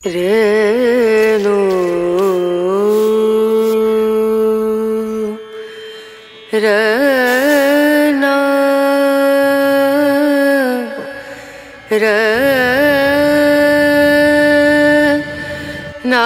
ரேணு ரேனா ரேனா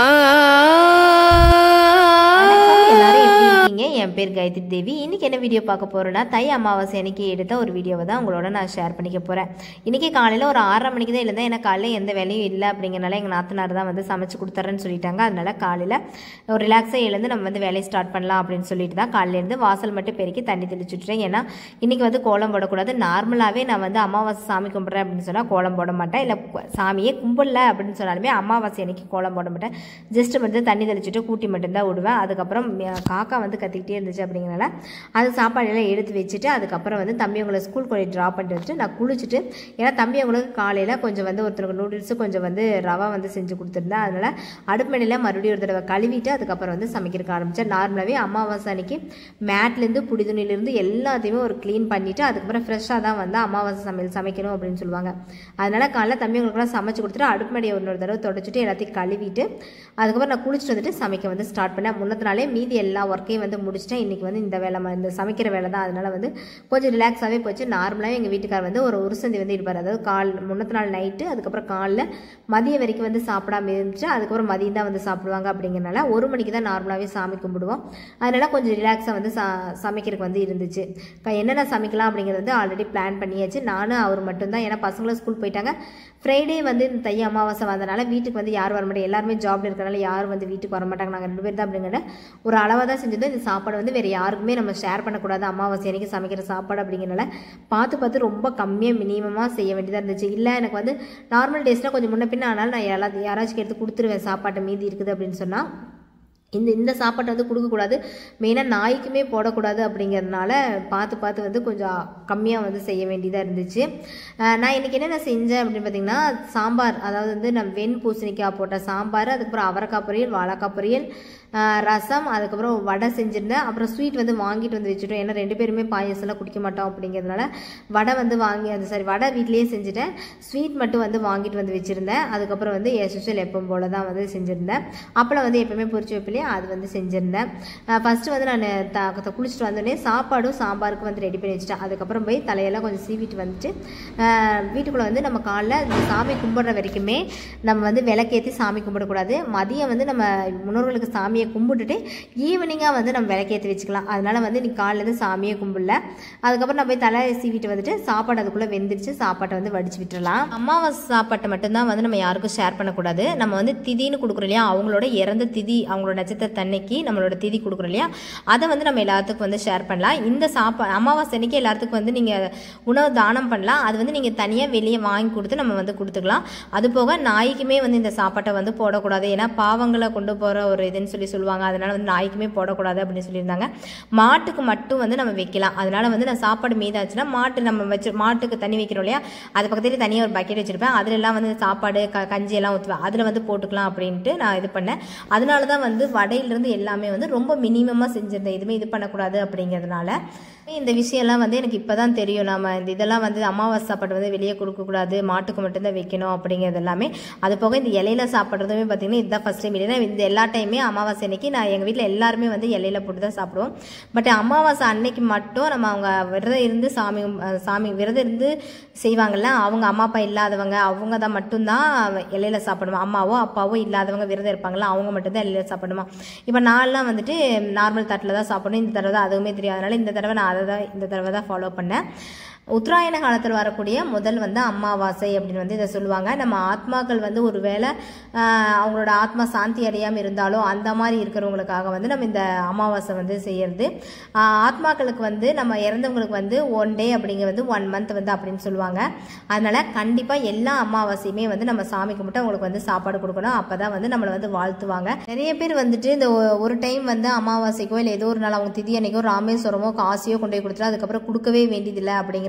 வணக்கம் எல்லாரும் எப்படி இருக்கீங்க என் பேர் காயத்ரி தேவி இன்னைக்கு என்ன வீடியோ பார்க்க போறோம்னா தை அமாவாசை அன்னைக்கு எடுத்த ஒரு வீடியோவை தான் உங்களோட நான் ஷேர் பண்ணிக்க போறேன் இன்னைக்கு காலையில ஒரு ஆறரை மணிக்கு தான் எழுந்தேன் ஏன்னா காலையில எந்த வேலையும் இல்லை அப்படிங்கறனால எங்க நாத்தனார் தான் வந்து சமைச்சு கொடுத்துறேன்னு சொல்லிட்டாங்க அதனால காலையில ஒரு ரிலாக்ஸாக எழுந்து நம்ம வந்து வேலையை ஸ்டார்ட் பண்ணலாம் அப்படின்னு சொல்லிட்டு தான் காலையில இருந்து வாசல் மட்டும் பெருக்கி தண்ணி தெளிச்சுட்டுறேன் ஏன்னா இன்னைக்கு வந்து கோலம் போடக்கூடாது நார்மலாகவே நான் வந்து அமாவாசை சாமி கும்பிட்றேன் அப்படின்னு சொன்னால் கோலம் போட மாட்டேன் இல்லை சாமியே கும்பிடல அப்படின்னு சொன்னாலுமே அமாவாசை அன்னைக்கு கோலம் போட மாட்டேன் ஜஸ்ட் வந்து தண்ணி தெளிச்சுட்டு கூட்டி மட்டும்தான் விடுவேன் அதுக்கப்புறம் அஹ், காக்கா வந்து கத்திக்கிட்டே இருந்துச்சு அப்படிங்கிறனால அது சாப்பாடெல்லாம் எடுத்து வச்சுட்டு அதுக்கப்புறம் வந்து தம்பி உங்களை ஸ்கூல் கொஞ்சம் ட்ராப் பண்ணிட்டு வச்சுட்டு நான் குளிச்சுட்டு ஏன்னா தம்பி உங்களுக்கு காலையில் கொஞ்சம் வந்து ஒருத்தருக்கு நூடுல்ஸு கொஞ்சம் வந்து ரவா வந்து செஞ்சு கொடுத்துருந்தேன் அதனால் அடுப்பணியில் மறுபடியும் ஒரு தடவை கழுவிட்டு அதுக்கப்புறம் வந்து சமைக்கிறதுக்கு ஆரம்பித்தேன் நார்மலாகவே அமாவாசை அன்னைக்கு மேட்லேருந்து புடி துணியிலேருந்து எல்லாத்தையுமே ஒரு க்ளீன் பண்ணிவிட்டு அதுக்கப்புறம் ஃப்ரெஷ்ஷாக தான் வந்து அமாவாசை சமையல் சமைக்கணும் அப்படின்னு சொல்லுவாங்க அதனால் காலைல தம்பி உங்களுக்குலாம் சமைச்சு கொடுத்துட்டு அடுப்படியை இன்னொரு தடவை தொடச்சிட்டு எல்லாத்தையும் கழுவிட்டு அதுக்கப்புறம் நான் குளிச்சுட்டு வந்துட்டு சமைக்க வந்து ஸ்டார்ட் பண்ணேன் முன்னத்து நாளே மீதி எல்லா ஒர்க்கையும் வந்து முடிச்சிட்டேன் இன்றைக்கி வந்து இந்த வேலை ம- இந்த சமைக்கிற வேலை தான் அதனால வந்து கொஞ்சம் ரிலாக்ஸாகவே போச்சு நார்மலாகவே எங்கள் வீட்டுக்கார் வந்து ஒரு உருசந்தி வந்து இருப்பார் அதாவது கால் முன்னத்து நாள் நைட்டு அதுக்கப்புறம் காலைல மதியம் வரைக்கும் வந்து சாப்பிடாம இருந்துச்சு அதுக்கப்புறம் மதியம் தான் வந்து சாப்பிடுவாங்க அப்படிங்கிறனால ஒரு மணிக்கு தான் நார்மலாகவே சாமி கும்பிடுவோம் அதனால கொஞ்சம் ரிலாக்ஸாக வந்து சா சமைக்கிறதுக்கு வந்து இருந்துச்சு க- என்னென்ன சமைக்கலாம் அப்படிங்கிறது வந்து ஆல்ரெடி பிளான் பண்ணியாச்சு நானும் அவர் மட்டும்தான் ஏன்னா பசங்களும் ஸ்கூல் போயிட்டாங்க ஃப்ரைடே வந்து இந்த தை அமாவாசை வந்தனால வீட்டுக்கு வந்து யாரும் வர மாட்டாங்க எல்லாருமே ஜாப்ல இருக்கறனால யாரும் வந்து வீட்டுக்கு வர மாட்டாங்க நாங்கள் ரெண்டு பேர் தான் அப்படிங்கிற ஒரு அளவாக தான் செஞ்சது இந்த சாப்பாடு வந்து வேறு யாருக்குமே நம்ம ஷேர் பண்ணக்கூடாது அமாவாசை அன்னைக்கு சமைக்கிற சாப்பாடு அப்படிங்கிறனால பார்த்து பார்த்து ரொம்ப கம்மியாக மினிமமாக செய்ய வேண்டியதாக இருந்துச்சு இல்லை எனக்கு வந்து நார்மல் டேஸ்னால் கொஞ்சம் முன்ன பின்ன ஆனாலும் நான் எல்லா யாராச்சும் எடுத்து கொடுத்துருவேன் சாப்பாட்டை மீதி இருக்குது அப்படின்னு சொன்னால் இந்த இந்த சாப்பாட்டை வந்து கொடுக்கக்கூடாது மெயினாக நாய்க்குமே போடக்கூடாது அப்படிங்கிறதுனால பார்த்து பார்த்து வந்து கொஞ்சம் கம்மியாக வந்து செய்ய வேண்டியதாக இருந்துச்சு அஹ் நான் இன்றைக்கி என்னென்ன செஞ்சேன் அப்படின்னு பார்த்தீங்கன்னா சாம்பார் அதாவது வந்து நான் வெண் பூசணிக்காய் போட்ட சாம்பார் அதுக்கப்புறம் அவரைக்காய் பொரியல் வாழைக்காய் பொரியல் அஹ் ரசம் அதுக்கப்புறம் வடை செஞ்சுருந்தேன் அப்புறம் ஸ்வீட் வந்து வாங்கிட்டு வந்து வச்சுட்டோம் ஏன்னா ரெண்டு பேருமே பாயசம்லாம் குடிக்க மாட்டோம் அப்படிங்கிறதுனால வடை வந்து வாங்கி அது சரி வடை வீட்லேயே செஞ்சுட்டேன் ஸ்வீட் மட்டும் வந்து வாங்கிட்டு வந்து வச்சுருந்தேன் அதுக்கப்புறம் வந்து எஸ்எஸ்எல் எப்பவும் போல தான் வந்து செஞ்சுருந்தேன் அப்பளம் வந்து எப்பவுமே பொரிச்சு வைப்பிலையே அது வந்து செஞ்சுருந்தேன் ஃபஸ்ட்டு வந்து நான் த த- குளிச்சுட்டு வந்தோடனே சாப்பாடும் சாம்பாருக்கு வந்து ரெடி பண்ணி வச்சுட்டேன் அதுக்கப்புறம் போய் தலையெல்லாம் கொஞ்சம் சீவிட்டு வந்துட்டு அஹ், வீட்டுக்குள்ளே வந்து நம்ம காலைல இந்த சாமி கும்பிட்ற வரைக்குமே நம்ம வந்து விளக்கேற்றி சாமி கும்பிடக்கூடாது மதியம் வந்து நம்ம முன்னோர்களுக்கு சாமியை கும்பிட்டுட்டு ஈவினிங்காக வந்து நம்ம விளக்கேற்றி வச்சுக்கலாம் அதனால வந்து நீ காலையிலேருந்து சாமியை கும்பிடல அதுக்கப்புறம் நான் போய் தலை சீவிட்டு வந்துட்டு சாப்பாடு அதுக்குள்ளே வெந்துருச்சு சாப்பாட்டை வந்து வடிச்சு விட்டுறலாம் அமாவாசை சாப்பாட்டை மட்டும்தான் வந்து நம்ம யாருக்கும் ஷேர் பண்ணக்கூடாது நம்ம வந்து திதின்னு கொடுக்குறோம் இல்லையா அவங்களோட இறந்த திதி அவங்களோட நட்சத்திர தன்னைக்கு நம்மளோட திதி கொடுக்குறோம் இல்லையா அதை வந்து நம்ம எல்லாத்துக்கும் வந்து ஷேர் பண்ணலாம் இந்த சாப்பா அமாவாசை அன்னைக்கு எல்லாத்துக்கும் வந்து நீங்கள் உணவு தானம் பண்ணலாம் அது வந்து நீங்கள் தனியாக வெளியே வாங்கி கொடுத்து நம்ம வந்து கொடுத்துக்கலாம் அது போக நாய்க்குமே வந்து இந்த சாப்பாட்டை வந்து போடக்கூடாது ஏன்னா பாவங்களை கொண்டு போகிற ஒரு இதுன்னு சொல்லி சொல்லுவாங்க அதனால வந்து நாய்க்குமே போடக்கூடாது அப்படின்னு சொல்லியிருந்தாங்க மாட்டுக்கு மட்டும் வந்து நம்ம வைக்கலாம் அதனால வந்து நான் சாப்பாடு மீதாச்சுன்னா மாட்டு நம்ம வச்சு மாட்டுக்கு தண்ணி வைக்கிறோம் இல்லையா அது பக்கத்துலேயே தனியாக ஒரு பக்கெட் வச்சிருப்பேன் அதுல எல்லாம் வந்து சாப்பாடு க கஞ்சி எல்லாம் ஊற்றுவேன் அதில் வந்து போட்டுக்கலாம் அப்படின்ட்டு நான் இது பண்ணேன் அதனால தான் வந்து வடையிலிருந்து எல்லாமே வந்து ரொம்ப மினிமமாக செஞ்சிருந்தேன் எதுவுமே இது பண்ணக்கூடாது அப்படிங்கிறதுனால இந்த விஷயம்லாம் வந்து எனக்கு இப்போ தான் தெரியும் நம்ம இந்த இதெல்லாம் வந்து அமாவாசை சாப்பாடு வந்து வெளியே கொடுக்கக்கூடாது மாட்டுக்கு மட்டும்தான் வைக்கணும் அப்படிங்கிறது எல்லாமே அது போக இந்த இலையில சாப்பிட்றதுமே பார்த்தீங்கன்னா இதுதான் ஃபஸ்ட் டைம் இல்லைன்னா இந்த எல்லா டைமே அமாவாசை அன்னைக்கு நான் எங்கள் வீட்டில் எல்லாருமே வந்து இலையில போட்டு தான் சாப்பிடுவோம் பட் அமாவாசை அன்னைக்கு மட்டும் நம்ம அவங்க விரதம் இருந்து சாமி அஹ் சாமி விரதம் இருந்து செய்வாங்கல்ல அவங்க அம்மா அப்பா இல்லாதவங்க அவங்க தான் மட்டும்தான் இலையில சாப்பிடுவோம் அம்மாவோ அப்பாவோ இல்லாதவங்க விரதம் இருப்பாங்களா அவங்க மட்டும்தான் இலையில சாப்பிடணுமா இப்போ நான்லாம் வந்துட்டு நார்மல் தட்டில் தான் சாப்பிடணும் இந்த தடவை தான் அதுவுமே தெரியாதனால இந்த தடவை நான் அதை தான் இந்த தடவை தான் ஃபாலோ பண்ணேன் உத்தராயண காலத்தில் வரக்கூடிய முதல் வந்து அமாவாசை அப்படின்னு வந்து இதை சொல்லுவாங்க நம்ம ஆத்மாக்கள் வந்து ஒரு வேளை அவங்களோட ஆத்மா சாந்தி அடையாமல் இருந்தாலும் அந்த மாதிரி இருக்கிறவங்களுக்காக வந்து நம்ம இந்த அமாவாசை வந்து செய்யறது ஆஹ் ஆத்மாக்களுக்கு வந்து நம்ம இறந்தவங்களுக்கு வந்து ஒன் டே அப்படிங்கிறது வந்து ஒன் மந்த் வந்து அப்படின்னு சொல்லுவாங்க அதனால கண்டிப்பாக எல்லா அமாவாசையுமே வந்து நம்ம சாமி கும்பிட்டு அவங்களுக்கு வந்து சாப்பாடு கொடுக்கணும் அப்போ தான் வந்து நம்மளை வந்து வாழ்த்துவாங்க நிறைய பேர் வந்துட்டு இந்த ஒ- ஒரு டைம் வந்து அமாவாசைக்கோ இல்லை ஏதோ ஒரு நாள் அவங்க திதி அன்னைக்கோ ராமேஸ்வரமோ காசியோ கொண்டு போய் கொடுத்துட்டு அதுக்கப்புறம் கொடுக்கவே வேண்டியதில்லை அப்படிங்கிற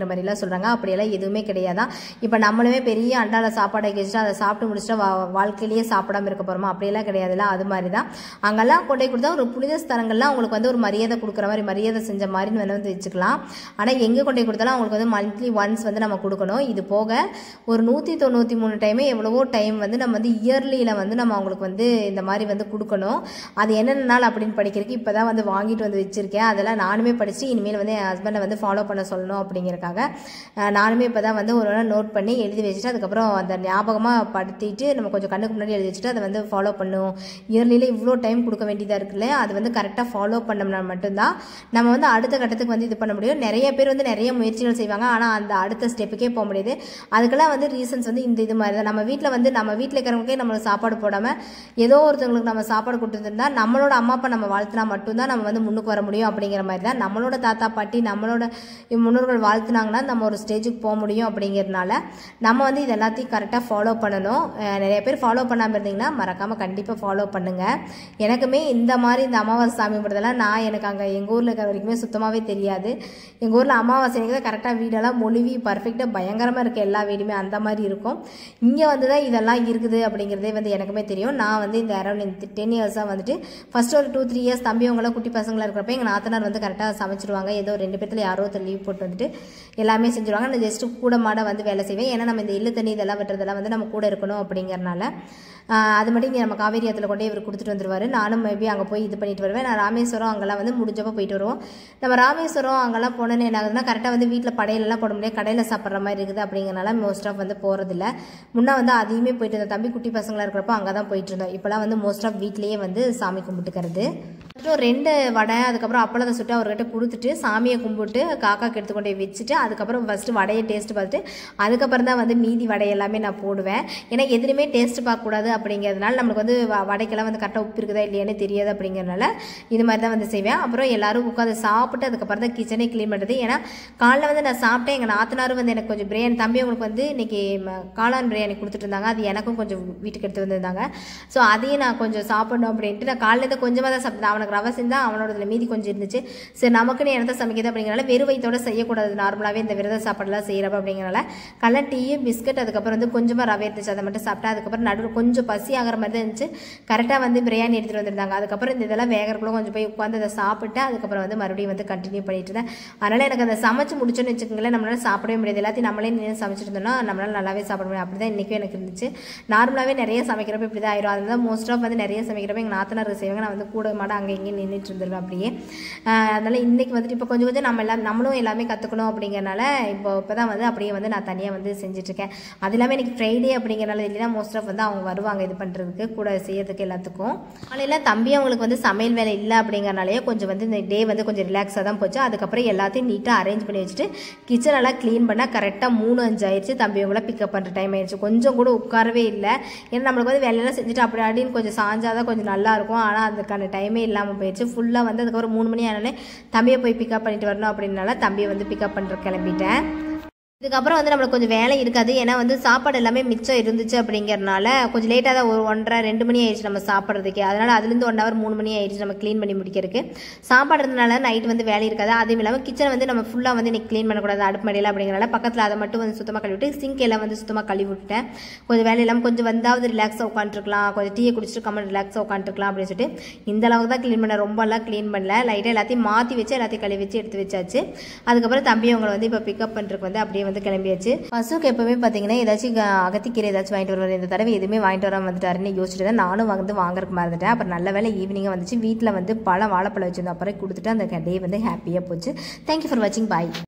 அப்படிங்கிற மாதிரிலாம் சொல்கிறாங்க அப்படியெல்லாம் எதுவுமே கிடையாதான் இப்போ நம்மளுமே பெரிய அண்டால சாப்பாடு வைக்க வச்சுட்டு அதை சாப்பிட்டு முடிச்சுட்டு வா வாழ்க்கையிலேயே சாப்பிடாம இருக்க போகிறோமா அப்படியெல்லாம் கிடையாதுல்ல அது மாதிரி தான் அங்கெல்லாம் கொண்டு போய் கொடுத்தா ஒரு புனித ஸ்தலங்கள்லாம் அவங்களுக்கு வந்து ஒரு மரியாதை கொடுக்குற மாதிரி மரியாதை செஞ்ச மாதிரி வேணா வந்து வச்சுக்கலாம் ஆனால் எங்கே கொண்டு போய் கொடுத்தாலும் அவங்களுக்கு வந்து மந்த்லி ஒன்ஸ் வந்து நம்ம கொடுக்கணும் இது போக ஒரு நூற்றி தொண்ணூற்றி மூணு டைமே எவ்வளவோ டைம் வந்து நம்ம வந்து இயர்லியில் வந்து நம்ம அவங்களுக்கு வந்து இந்த மாதிரி வந்து கொடுக்கணும் அது என்னென்ன நாள் அப்படின்னு படிக்கிறதுக்கு இப்போ தான் வந்து வாங்கிட்டு வந்து வச்சுருக்கேன் அதெல்லாம் நானுமே படித்து இனிமேல் வந்து என் ஹஸ்பண்டை வந்து ஃபாலோ பண்ண சொல்லணும் அப்படிங்கிறக்காக அஹ், நானுமே இப்போ தான் வந்து ஒரு நாள் நோட் பண்ணி எழுதி வச்சுட்டு அதுக்கப்புறம் அந்த ஞாபகமாக படுத்திட்டு நம்ம கொஞ்சம் கண்ணுக்கு முன்னாடி எழுதி வச்சுட்டு அதை வந்து ஃபாலோ பண்ணும் இயர்லியில் இவ்வளோ டைம் கொடுக்க வேண்டியதாக இருக்குல்ல அது வந்து கரெக்டாக ஃபாலோ பண்ணோம்னா மட்டும்தான் நம்ம வந்து அடுத்த கட்டத்துக்கு வந்து இது பண்ண முடியும் நிறைய பேர் வந்து நிறைய முயற்சிகள் செய்வாங்க ஆனால் அந்த அடுத்த ஸ்டெப்புக்கே போக முடியாது அதுக்கெல்லாம் வந்து ரீசன்ஸ் வந்து இந்த இது மாதிரி தான் நம்ம வீட்டில் வந்து நம்ம வீட்டில் இருக்கிறவங்களுக்கே நம்மளுக்கு சாப்பாடு போடாமல் ஏதோ ஒருத்தவங்களுக்கு நம்ம சாப்பாடு கொடுத்துருந்தா நம்மளோட அம்மா அப்பா நம்ம வாழ்த்தினா மட்டும்தான் நம்ம வந்து முன்னுக்கு வர முடியும் அப்படிங்கிற மாதிரி தான் நம்மளோட தாத்தா பாட்டி நம்மளோட முன்னோர்கள் வாழ்த்துனாங்கன்னா நம்ம ஒரு ஸ்டேஜுக்கு போக முடியும் அப்படிங்கிறதுனால நம்ம வந்து இது எல்லாத்தையும் கரெக்டாக ஃபாலோ பண்ணணும் அஹ் நிறைய பேர் ஃபாலோ பண்ணாமல் இருந்தீங்கன்னா மறக்காமல் கண்டிப்பாக ஃபாலோ பண்ணுங்கள் எனக்குமே இந்த மாதிரி இந்த அமாவாசை சாமி கும்பிட்றதெல்லாம் நான் எனக்கு அங்கே எங்கள் ஊரில் இருக்கிற வரைக்குமே சுத்தமாகவே தெரியாது எங்கள் ஊரில் அமாவாசைக்கு தான் கரெக்டாக வீடெல்லாம் மொழிவி பர்ஃபெக்டாக பயங்கரமாக இருக்குது எல்லா வீடுமே அந்த மாதிரி இருக்கும் இங்கே வந்து தான் இதெல்லாம் இருக்குது அப்படிங்கிறதே வந்து எனக்குமே தெரியும் நான் வந்து இந்த அரௌண்ட் டென் இயர்ஸாக வந்துட்டு ஃபர்ஸ்ட் ஒரு டூ த்ரீ இயர்ஸ் தம்பிவங்களாம் குட்டி பசங்களாக இருக்கிறப்ப எங்கள் நாத்தனார் வந்து கரெக்டாக சமைச்சிருவாங்க ஏதோ ரெண்டு பேர்த்துல யாரோ ஒருத்தர் லீவ் போட்டு வந்துட்டு எல்லாமே செஞ்சுருவாங்க நான் ஜஸ்ட் கூட மாட வந்து வேலை செய்வேன் ஏன்னா நம்ம இந்த இல்லு தண்ணி இதெல்லாம் வெட்டுறதெல்லாம் வந்து நம்ம கூட இருக்கணும் அப்படிங்கறனால ஆஹ் அது மட்டும் இங்கே நம்ம காவேரி ஆற்றுல கொண்டே இவர் கொடுத்துட்டு வந்துருவாரு நானும் மேபி அங்கே போய் இது பண்ணிட்டு வருவேன் நான் ராமேஸ்வரம் அங்கெல்லாம் வந்து முடிஞ்சப்போ போயிட்டு வருவோம் நம்ம ராமேஸ்வரம் அங்கெல்லாம் போனோன்னு என்ன ஆகுதுன்னா கரெக்டாக வந்து வீட்டில் படையலெல்லாம் போட முடியாது கடையில் சாப்பிட்ற மாதிரி இருக்குது அப்படிங்கிறனால மோஸ்ட் ஆஃப் வந்து போகிறதில்ல முன்னே வந்து அதையுமே போயிட்டு இருந்தோம் தம்பி குட்டி பசங்களாக இருக்கிறப்போ அங்கே தான் போயிட்டு இருந்தோம் இப்போலாம் வந்து மோஸ்ட் ஆஃப் வீட்லேயே வந்து சாமி கும்பிட்டுக்கிறது அப்புறம் ரெண்டு வடை அதுக்கப்புறம் அப்பளத்தை சுட்டு அவர்கிட்ட கொடுத்துட்டு சாமியை கும்பிட்டு காக்காக்கு எடுத்து கொண்டு போய் வச்சுட்டு அதுக்கப்புறம் ஃபஸ்ட்டு வடையை டேஸ்ட் பார்த்துட்டு அதுக்கப்புறம் தான் வந்து மீதி வடை எல்லாமே நான் போடுவேன் ஏன்னா எதுலையுமே டேஸ்ட் பார்க்கக்கூடாது அப்படிங்கிறதுனால நம்மளுக்கு வந்து வ- வடைக்கெல்லாம் வந்து கரெக்டாக உப்பு இருக்குதா இல்லையானே தெரியாது அப்படிங்கிறனால இது மாதிரி தான் வந்து செய்வேன் அப்புறம் எல்லாரும் உட்காந்து சாப்பிட்டு அதுக்கப்புறம் தான் கிச்சனே க்ளீன் பண்ணுறது ஏன்னா காலைல வந்து நான் சாப்பிட்டேன் எங்கள் நாத்தனாரும் வந்து எனக்கு கொஞ்சம் பிரியாணி தம்பி அவங்களுக்கு வந்து இன்னைக்கு ம- காளான் பிரியாணி கொடுத்துட்டு இருந்தாங்க அது எனக்கும் கொஞ்சம் வீட்டுக்கு எடுத்து வந்திருந்தாங்க ஸோ அதையும் நான் கொஞ்சம் சாப்பிடணும் அப்படின்ட்டு நான் காலையில இருந்து கொஞ்சமாக தான் சாப்பிட்டேன் அவனுக்கு ரவை செஞ்சா அவனோட இதில் மீதி கொஞ்சம் இருந்துச்சு சரி நமக்குன்னு என்னத்தை சமைக்கிறது அப்படிங்கிறனால வெறும் வயிற்றோட செய்யக்கூடாது நார்மலாகவே இந்த விரத சாப்பாடுலாம் செய்கிறப்ப அப்படிங்கிறனால கடல டீ பிஸ்கட் அதுக்கப்புறம் வந்து கொஞ்சமாக ரவை இருந்துச்சு அதை மட்டும் சாப்பிட்டேன் அதுக்கப்புறம் நடுவில் கொஞ்சம் பசி ஆகிற மாதிரி தான் இருந்துச்சு கரெக்டாக வந்து பிரியாணி எடுத்துகிட்டு வந்திருந்தாங்க அதுக்கப்புறம் இந்த இதெல்லாம் வேகறக்குள்ள கொஞ்சம் போய் உட்காந்து அதை சாப்பிட்டு அதுக்கப்புறம் வந்து மறுபடியும் வந்து கண்டினியூ பண்ணிட்டு இருந்தேன் அதனால் எனக்கு அதை சமைச்சு முடிச்சோன்னு வச்சுக்கோங்களேன் நம்மளால சாப்பிடவே முடியாது எல்லாத்தையும் நம்மளே நின்று சமைச்சிட்டு இருந்தோம்னா நம்மளால நல்லாவே சாப்பிட முடியும் அப்படி தான் இன்றைக்கும் எனக்கு இருந்துச்சு நார்மலாகவே நிறைய சமைக்கிறப்ப இப்படி தான் ஆயிரும் அதனால மோஸ்ட் ஆஃப் வந்து நிறைய சமைக்கிறப்ப எங்கள் நாத்தனார் செய்வாங்க நான் வந்து கூட மாட அங்கே இங்கே நின்றுட்டு இருந்துருவேன் அப்படியே ஆஹ் அதனால இன்னைக்கு வந்துட்டு இப்போ கொஞ்சம் கொஞ்சம் நம்ம எல்லாம் நம்மளும் எல்லாமே கற்றுக்கணும் அப்படிங்கறனால இப்போ இப்போ தான் வந்து அப்படியே வந்து நான் தனியாக வந்து செஞ்சுட்ருக்கேன் அது இல்லாமல் எனக்கு ஃப்ரைடே அப்படிங்கிறனால இல்லைன்னா மோஸ்ட் ஆஃப் வந்து அவங்க வருவாங்க இது பண்ணுறதுக்கு கூட செய்யறதுக்கு எல்லாத்துக்கும் காலையில் தம்பி அவங்களுக்கு வந்து சமையல் வேலை இல்லை அப்படிங்கறனாலேயே கொஞ்சம் வந்து இந்த டே வந்து கொஞ்சம் ரிலாக்ஸாக தான் போச்சு அதுக்கப்புறம் எல்லாத்தையும் நீட்டாக அரேஞ்ச் பண்ணி வச்சுட்டு கிச்சன் எல்லாம் க்ளீன் பண்ணால் கரெக்டாக மூணு அஞ்சு ஆயிடுச்சு தம்பி அவங்கள பிக்கப் பண்ணுற டைம் ஆயிடுச்சு கொஞ்சம் கூட உட்காரவே இல்லை ஏன்னா நம்மளுக்கு வந்து வேலையெல்லாம் செஞ்சுட்டு அப்படி அப்படின்னு கொஞ்சம் சாஞ்சாதான் கொஞ்சம் நல்லா இருக்கும் ஆனால் அதுக்கான டைமே இல்லாமல் போயிடுச்சு ஃபுல்லாக வந்து அதுக்கப்புறம் மூணு மணி ஆனாலே தம்பியை போய் பிக்கப் பண்ணிட்டு வரணும் அப்படின்னால தம்பியை வந்து பிக்கப் பண்ணுற கிளம்பிட்டேன் இதுக்கப்புறம் வந்து நம்மளுக்கு கொஞ்சம் வேலை இருக்காது ஏன்னா வந்து சாப்பாடு எல்லாமே மிச்சம் இருந்துச்சு அப்படிங்கறனால கொஞ்சம் லேட்டாக தான் ஒரு ஒன்றரை ரெண்டு மணி ஆயிடுச்சு நம்ம சாப்பிட்றதுக்கு அதனால அதுலேருந்து ஒன் ஹவர் மூணு மணி ஆயிடுச்சு நம்ம க்ளீன் பண்ணி முடிக்கிறதுக்கு சாப்பாடு இருந்தனால நைட் வந்து வேலை இருக்காது அதுவும் இல்லாமல் கிச்சனை வந்து நம்ம ஃபுல்லாக வந்து இன்னைக்கு க்ளீன் பண்ணக்கூடாது அடுப்பு மடியில் அப்படிங்கிறனால பக்கத்தில் அதை மட்டும் வந்து சுத்தமாக கழுவிட்டு சிங்க் எல்லாம் வந்து சுத்தமாக கழுவி விட்டுட்டேன் கொஞ்சம் வேலை இல்லாமல் கொஞ்சம் வந்தாவது ரிலாக்ஸாக உட்காந்துருக்கலாம் கொஞ்சம் டீயை குடிச்சிட்டு கம்மன் ரிலாக்ஸாக உட்காந்துருக்கலாம் அப்படின்னு சொல்லிட்டு இந்த அளவுக்கு தான் க்ளீன் பண்ண ரொம்பலாம் க்ளீன் பண்ணல லைட்டாக எல்லாத்தையும் மாற்றி வச்சு எல்லாத்தையும் கழுவி வச்சு எடுத்து வச்சாச்சு அதுக்கப்புறம் தம்பி அவங்களை வந்து இப்போ பிக்கப் பண்ணுறதுக்கு வந்து அப்படியே வந்து கிளம்பியாச்சு பசுக்கு எப்பவுமே பார்த்தீங்கன்னா ஏதாச்சும் க- அகத்திக்கீரை ஏதாச்சும் வாங்கிட்டு வருவார் இந்த தடவை எதுவுமே வாங்கிட்டு வராமல் வந்துட்டாருன்னு யோசிச்சுட்டு தான் நானும் வந்து வாங்குறதுக்கு மறந்துட்டேன் அப்புறம் நல்ல வேலை ஈவினிங்காக வந்துச்சு வீட்டில் வந்து பழம் வாழைப்பழம் வச்சிருந்தோம் அப்புறம் கொடுத்துட்டு அந்த டே வந்து ஹாப்பியாக போச்சு தேங்க்யூ ஃபார் வாட்சிங் பாய்